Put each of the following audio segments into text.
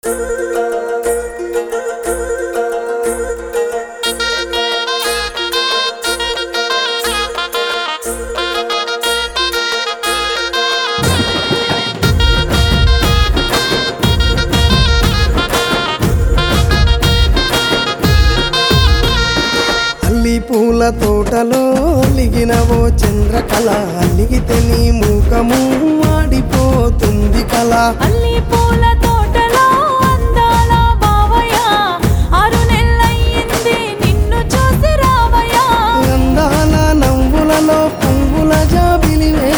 అల్లి పూల తోటలో అలిగినవో చంద్రకళ అలిగితే నీ మూకము మాడిపోతుంది కళ అల్లి పూల తోటలో అందాల బావయ్య ఆరు నెలలయ్యింది నిన్ను చూసి రావయ్య అందాల నవ్వులలో పువ్వుల జాబిలివే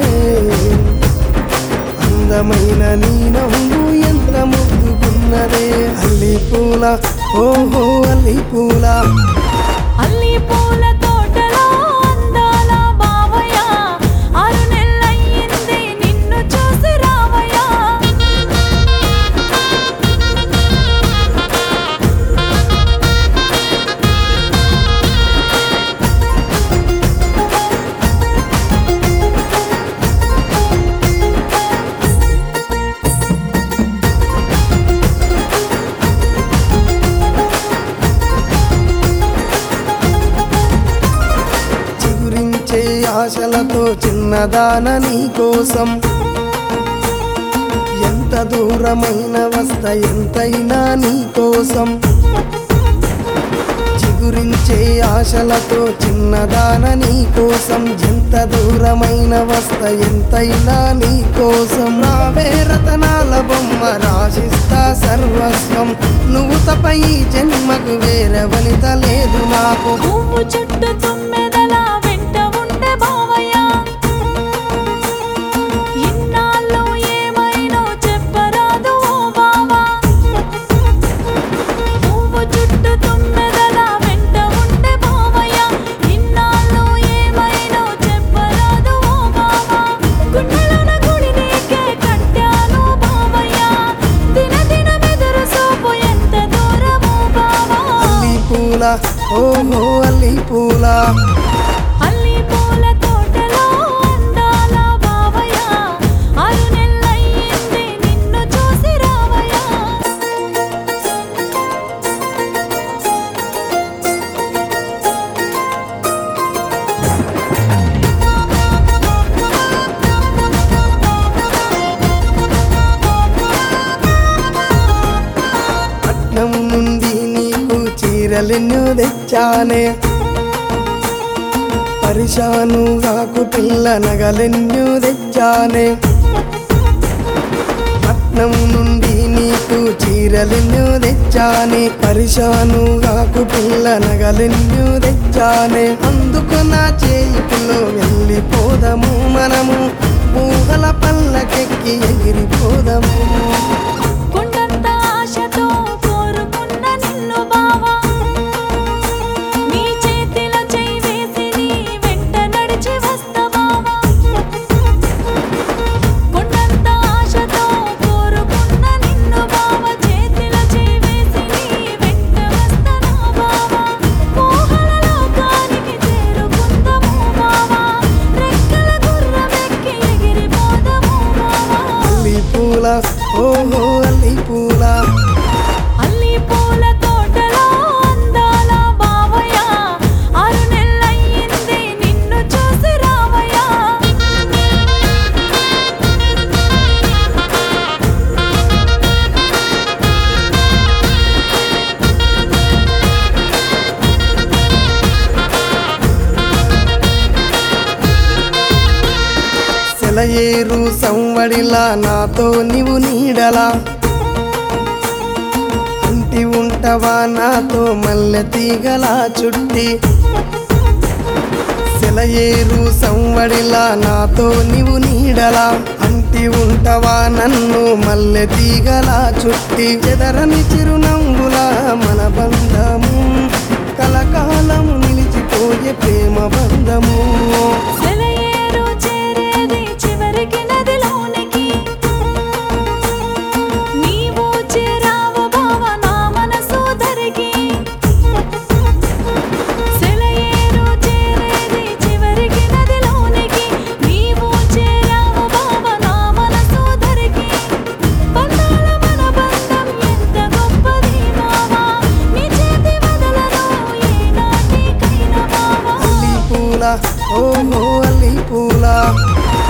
అందమైన నీ నవ్వు ఎంత ముద్దుకున్నదే అల్లి పూల ఓహో అల్లి పూల అల్లి పూల తోటలో అందాల బావయ్య ఆరు నెలలయ్యింది నిన్ను చూసి రావయ్య చిగురించే ఆశలతో చిన్నదాన నీ కోసం ఎంత దూరమైన వస్త ఎంతైనా నీ కోసం చిగురించే ఆశలతో చిన్నదాన నీ కోసం ఎంత దూరమైన వస్త ఎంతైనా నీ కోసం రావే రతనాల బొమ్మ రాసిస్తా సర్వస్వం నువ్వు తప్ప ఈ జన్మకు వేరే వనిత లేదు నాకు పువ్వు చుట్టూ తుమ్మెదల వెంట ఉండే బావయ్య ఇన్నాళ్ళు ఏమైనో చెప్పరాదు ఓ బావా పువ్వు చుట్టూ తుమ్మెదల వెంట ఉండే బావయ్య ఇన్నాళ్ళు ఏమైనో చెప్పరాదు ఓ బావా గుండెలోన గుడి నీకే కట్టాను బావయ్య దిన దిన మెదురు సోపు ఎంత దూరము బావా అల్లి పూల ఓహో అల్లి పూల అల్లి పూల తోటలో అందాల బావయ్య ఆరు నెలలయ్యింది నిన్ను చూసి రావయ్య పట్నం నుండి నీకు చీరలెన్నో తెచ్చానే పరిశాను కాకు పిల్ల నగలెన్నో తెచ్చానే పట్నం నుండి నీకు చీరలెన్నో తెచ్చానే పరిశాను కాకు పిల్ల నగలెన్నో తెచ్చానే అందుకు నా చేయిలో వెళ్ళిపోదము మనము ఊహల పల్లకెక్కి ఎగిరిపోదము కొండంత ఆశతో కోరుకున్న నిన్ను బావా నీ చేతిలో చేయి వేసి నీ వెంట నడిచి వస్తా బావా కొండంత ఆశతో కోరుకున్న నిన్ను బావా చేతిలో చేయి వేసి నీ వెంట వస్తనా బావా మోహన లోకానికి చేరుకుందాము బావా రెక్కల గుర్రమెక్కి ఎగిరిపోదాము బావా అల్లి పూల ఓహో అల్లి పూల అల్లి పూల తోటలో అందాల బావయ్య ఆరు నెలలయ్యింది నిన్ను చూసి రావయ్య సెలయేరు సంవడిలా నాతో నీవు నీడలా అంటి ఉంటవా నాతో మల్లె తీగలా చుట్టి సెలయేరు సంవడిలా నాతో నీవు నీడలా అంటి ఉంటవా నన్ను మల్లె తీగలా చుట్టి చెదరని చిరునవ్వులా మన బంధము కలకాలము నిలిచిపోయే ప్రేమ బంధము సెలయేరు చేరేది చివరికి నదిలోనికి నీవు చేరావు బావ నా మనసు దరికి సెలయేరు చేరేది చివరికి నదిలోనికి నీవు చేరావు బావ నా మనసు దరికి బంధాల మన బంధం పూల ఓహో అల్లి పూల